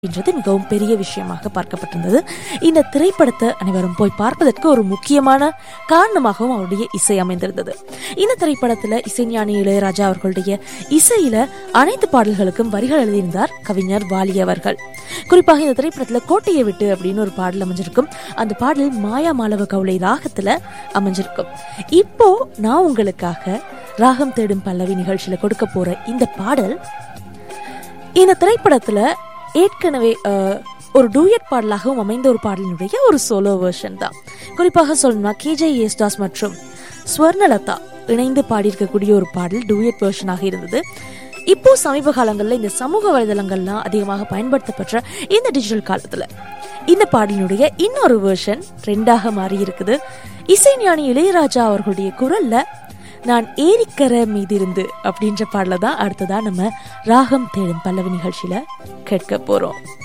அப்படின்றது மிகவும் பெரிய விஷயமாக பார்க்கப்பட்டிருந்தது இந்த திரைப்படத்தை அனைவரும் போய் பார்ப்பதற்கு ஒரு முக்கியமான காரணமாகவும் அவருடைய இசை அமைந்திருந்தது இந்த திரைப்படத்துல இசைஞானி இளையராஜா அவர்களுடைய இசையில அனைத்து பாடல்களுக்கும் வரிகள் எழுதியிருந்தார் கவிஞர் வாலி அவர்கள் குறிப்பாக இந்த திரைப்படத்துல கோட்டையை விட்டு அப்படின்னு ஒரு பாடல் அமைஞ்சிருக்கும் அந்த பாடல் மாயா மாலவ கவுளை ராகத்துல அமைஞ்சிருக்கும் இப்போ நான் உங்களுக்காக ராகம் தேடும் பல்லவி நிகழ்ச்சியில கொடுக்க போற இந்த பாடல் இந்த திரைப்படத்துல ஏற்கனவே அஹ், ஒரு டூயட் பாடலாகவும் அமைந்த ஒரு பாடலினுடைய ஒரு சோலோ வெர்ஷன் தான் குறிப்பாக சொல்லணும்னா கேஜே யேசுதாஸ் மற்றும் ஸ்வர்ணலதா இணைந்து பாடியிருக்கக்கூடிய ஒரு பாடல் டூயட் வெர்ஷனாக இருந்தது இப்போ சமீப காலங்களில் இந்த சமூக வலைதளங்கள்லாம் அதிகமாக பயன்படுத்தப்பட்ட இந்த டிஜிட்டல் காலத்துல இந்த பாடலினுடைய இன்னொரு வெர்ஷன் ட்ரெண்டாக மாறி இருக்குது இசைஞானி இளையராஜா அவர்களுடைய குரல்ல நான் ஏரிக்கரை மீதிருந்து அப்படின்ற பாடல தான் அடுத்ததா நம்ம ராகம் தேடும் பல்லவி நிகழ்ச்சியில கேட்க போறோம்